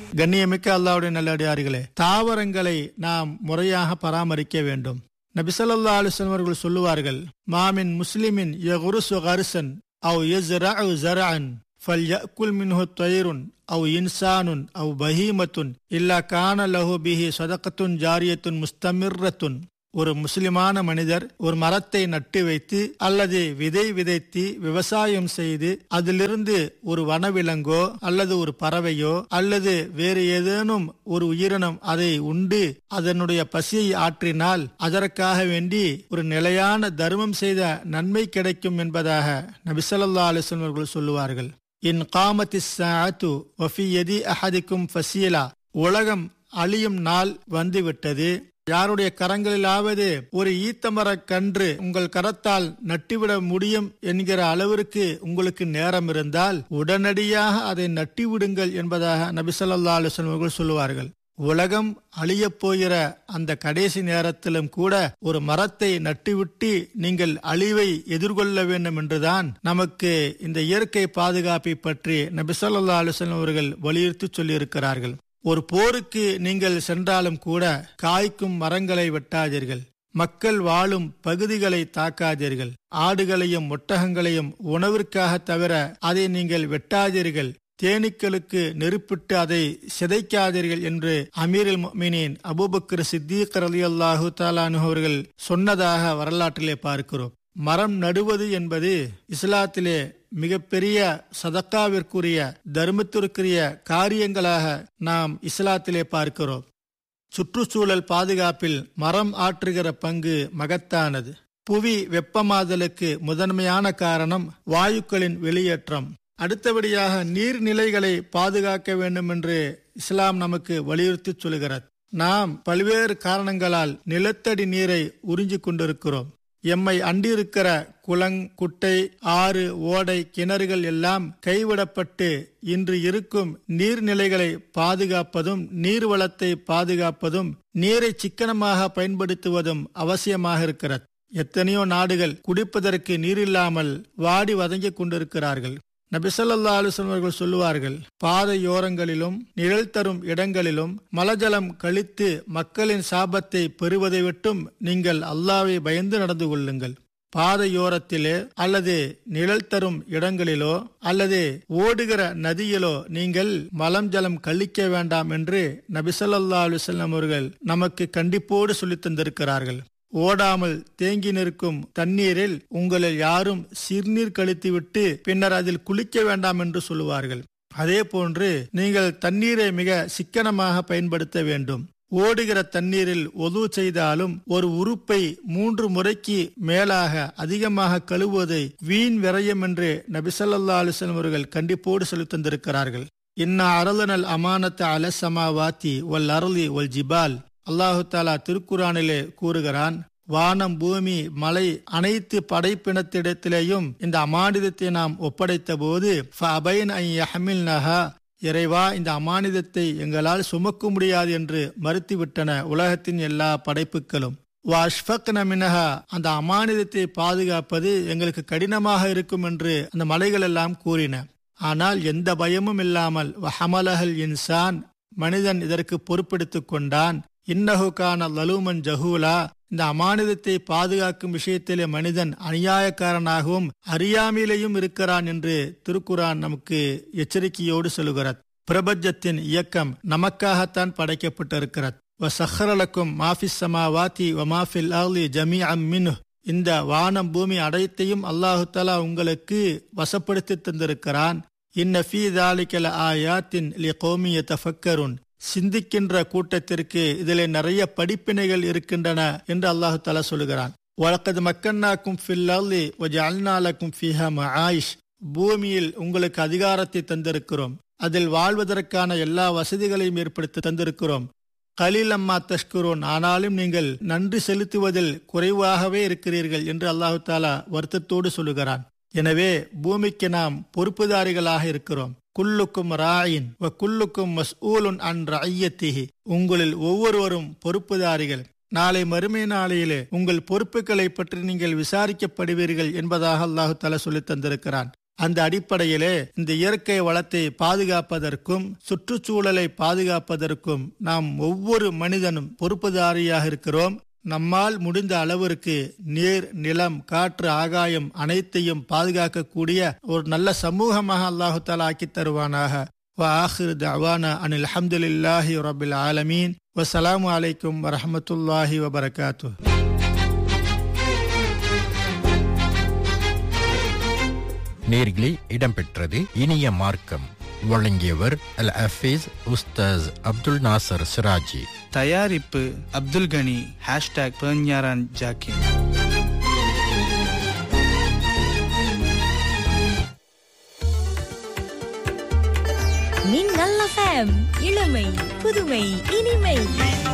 கண்ணியமிக்க அல்லாவுடைய நல்லடியார்களே தாவரங்களை நாம் முறையாக பராமரிக்க வேண்டும் நபிசல்லா அலுவலம் அவர்கள் சொல்லுவார்கள் மாமின் முஸ்லிமின் யகுருசு கருசன் அவ் யஸ்ரஅு ஜரஅன் فليأكل منه طير أو إنسان أو بهيمة إلا كان له به صدقة جارية مستمرة ஒரு முஸ்லிமான மனிதர் ஒரு மரத்தை நட்டு வைத்து அல்லது விதை விதைத்து விவசாயம் செய்து அதிலிருந்து ஒரு வனவிலங்கோ அல்லது ஒரு பறவையோ அல்லது வேறு ஏதேனும் ஒரு உயிரினம் அதை உண்டு அதனுடைய பசியை ஆற்றினால் அதற்காக வேண்டி ஒரு நிலையான தர்மம் செய்த நன்மை கிடைக்கும் என்பதாக நபிசல்லா அலிஸ்லம் அவர்கள் சொல்லுவார்கள் இன் காமத்தி சாத்து வஃபி எதி அஹதிக்கும் ஃபசீலா உலகம் அழியும் நாள் வந்துவிட்டது யாருடைய கரங்களிலாவது ஒரு ஈத்தமரக் கன்று உங்கள் கரத்தால் நட்டிவிட முடியும் என்கிற அளவிற்கு உங்களுக்கு நேரம் இருந்தால் உடனடியாக அதை நட்டிவிடுங்கள் என்பதாக நபிசல்லா அலுவலம் அவர்கள் சொல்லுவார்கள் உலகம் அழியப் போகிற அந்த கடைசி நேரத்திலும் கூட ஒரு மரத்தை நட்டுவிட்டு நீங்கள் அழிவை எதிர்கொள்ள வேண்டும் என்றுதான் நமக்கு இந்த இயற்கை பாதுகாப்பை பற்றி நபிசல்லா அலுவலம் அவர்கள் வலியுறுத்தி சொல்லியிருக்கிறார்கள் ஒரு போருக்கு நீங்கள் சென்றாலும் கூட காய்க்கும் மரங்களை வெட்டாதீர்கள் மக்கள் வாழும் பகுதிகளை தாக்காதீர்கள் ஆடுகளையும் ஒட்டகங்களையும் உணவிற்காக தவிர அதை நீங்கள் வெட்டாதீர்கள் தேனீக்களுக்கு நெருப்பிட்டு அதை சிதைக்காதீர்கள் என்று அமீரில் மீனின் அபூபக்கர் சித்தீக் அலி அல்லாஹு தாலானு அவர்கள் சொன்னதாக வரலாற்றிலே பார்க்கிறோம் மரம் நடுவது என்பது இஸ்லாத்திலே மிகப்பெரிய சதக்காவிற்குரிய தர்மத்திற்குரிய காரியங்களாக நாம் இஸ்லாத்திலே பார்க்கிறோம் சுற்றுச்சூழல் பாதுகாப்பில் மரம் ஆற்றுகிற பங்கு மகத்தானது புவி வெப்பமாதலுக்கு முதன்மையான காரணம் வாயுக்களின் வெளியேற்றம் அடுத்தபடியாக நீர்நிலைகளை பாதுகாக்க வேண்டும் என்று இஸ்லாம் நமக்கு வலியுறுத்தி சொல்கிறது நாம் பல்வேறு காரணங்களால் நிலத்தடி நீரை உறிஞ்சிக் கொண்டிருக்கிறோம் எம்மை அண்டிருக்கிற குளங் குட்டை ஆறு ஓடை கிணறுகள் எல்லாம் கைவிடப்பட்டு இன்று இருக்கும் நீர்நிலைகளை பாதுகாப்பதும் நீர்வளத்தை பாதுகாப்பதும் நீரை சிக்கனமாக பயன்படுத்துவதும் அவசியமாக இருக்கிறது எத்தனையோ நாடுகள் குடிப்பதற்கு நீரில்லாமல் வாடி வதங்கிக் கொண்டிருக்கிறார்கள் நபிசல்லா அலுவலம் அவர்கள் சொல்லுவார்கள் பாதையோரங்களிலும் நிழல் தரும் இடங்களிலும் மலஜலம் கழித்து மக்களின் சாபத்தை பெறுவதை விட்டும் நீங்கள் அல்லாவை பயந்து நடந்து கொள்ளுங்கள் பாதையோரத்திலே அல்லது நிழல் தரும் இடங்களிலோ அல்லது ஓடுகிற நதியிலோ நீங்கள் மலம் ஜலம் கழிக்க வேண்டாம் என்று நபிசல்லா அலுவலம் அவர்கள் நமக்கு கண்டிப்போடு சொல்லித் தந்திருக்கிறார்கள் ஓடாமல் தேங்கி நிற்கும் தண்ணீரில் உங்களில் யாரும் சிறுநீர் கழித்துவிட்டு பின்னர் அதில் குளிக்க வேண்டாம் என்று சொல்லுவார்கள் அதே போன்று நீங்கள் தண்ணீரை மிக சிக்கனமாக பயன்படுத்த வேண்டும் ஓடுகிற தண்ணீரில் ஒது செய்தாலும் ஒரு உறுப்பை மூன்று முறைக்கு மேலாக அதிகமாக கழுவுவதை வீண் விரயம் என்று நபிசல்லா அலுவலம் அவர்கள் கண்டிப்போடு சொல்லித் தந்திருக்கிறார்கள் இன்ன அரலனல் அமானத்த அலசமா வாத்தி ஒல் அருளி ஒல் ஜிபால் அல்லாஹு தாலா திருக்குறானிலே கூறுகிறான் வானம் பூமி மலை அனைத்து படைப்பினத்திடத்திலேயும் இந்த அமானிதத்தை நாம் ஒப்படைத்த போது இறைவா இந்த அமானிதத்தை எங்களால் சுமக்க முடியாது என்று மறுத்துவிட்டன உலகத்தின் எல்லா படைப்புகளும் மினஹா அந்த அமானிதத்தை பாதுகாப்பது எங்களுக்கு கடினமாக இருக்கும் என்று அந்த மலைகள் எல்லாம் கூறின ஆனால் எந்த பயமும் இல்லாமல் வஹமலஹல் இன்சான் மனிதன் இதற்கு பொறுப்பெடுத்துக் கொண்டான் இன்னஹுகான லலூமன் ஜஹூலா இந்த அமானிதத்தை பாதுகாக்கும் விஷயத்திலே மனிதன் அநியாயக்காரனாகவும் அறியாமையிலேயும் இருக்கிறான் என்று திருக்குரான் நமக்கு எச்சரிக்கையோடு சொல்லுகிறது பிரபஞ்சத்தின் இயக்கம் நமக்காகத்தான் படைக்கப்பட்டிருக்கிறது வசஹரலக்கும் மாஃபிஸ் சமாவாத்தி வமாஃபில் அலி ஜமி அம்மினு இந்த வானம் பூமி அடைத்தையும் அல்லாஹு தலா உங்களுக்கு வசப்படுத்தி தந்திருக்கிறான் இன்ன ஃபீ தாலிக்கல ஆயாத்தின் லி கோமிய தஃபக்கருன் சிந்திக்கின்ற கூட்டத்திற்கு இதிலே நிறைய படிப்பினைகள் இருக்கின்றன என்று அல்லாஹு தலா சொல்லுகிறான் வழக்கது மக்கன்னாக்கும் ஃபில்லி அல்நாலக்கும் ஃபிஹா ஆயிஷ் பூமியில் உங்களுக்கு அதிகாரத்தை தந்திருக்கிறோம் அதில் வாழ்வதற்கான எல்லா வசதிகளையும் ஏற்படுத்தி தந்திருக்கிறோம் கலீல் அம்மா தஷ்குரோன் ஆனாலும் நீங்கள் நன்றி செலுத்துவதில் குறைவாகவே இருக்கிறீர்கள் என்று அல்லாஹு தாலா வருத்தத்தோடு சொல்லுகிறான் எனவே பூமிக்கு நாம் பொறுப்புதாரிகளாக இருக்கிறோம் குல்லுக்கும் ராயின் வ குல்லுக்கும் மஸ்ஊலுன் அன் ரஐயத்திஹி உங்களில் ஒவ்வொருவரும் பொறுப்புதாரிகள் நாளை மறுமை நாளையிலே உங்கள் பொறுப்புகளை பற்றி நீங்கள் விசாரிக்கப்படுவீர்கள் என்பதாக அல்லாஹு தலா சொல்லி தந்திருக்கிறான் அந்த அடிப்படையிலே இந்த இயற்கை வளத்தை பாதுகாப்பதற்கும் சுற்றுச்சூழலை பாதுகாப்பதற்கும் நாம் ஒவ்வொரு மனிதனும் பொறுப்புதாரியாக இருக்கிறோம் நம்மால் முடிந்த அளவிற்கு நீர் நிலம் காற்று ஆகாயம் அனைத்தையும் பாதுகாக்கக்கூடிய ஒரு நல்ல சமூகமாக அல்லாஹு தாலா ஆக்கி தருவானாக وآخر دعوانا أن الحمد لله رب العالمين والسلام عليكم ورحمة الله وبركاته நேர்களே இடம்பெற்றது இனிய மார்க்கம் வழங்கியவர் அல் அஃபீஸ் உஸ்தாஸ் அப்துல் நாசர் சிராஜி தயாரிப்பு அப்துல் கனி ஹேஷ்டாக் பெர்ஞாரான் ஜாக்கின் மின்னல் எஃப்எம் இளமை புதுமை இனிமை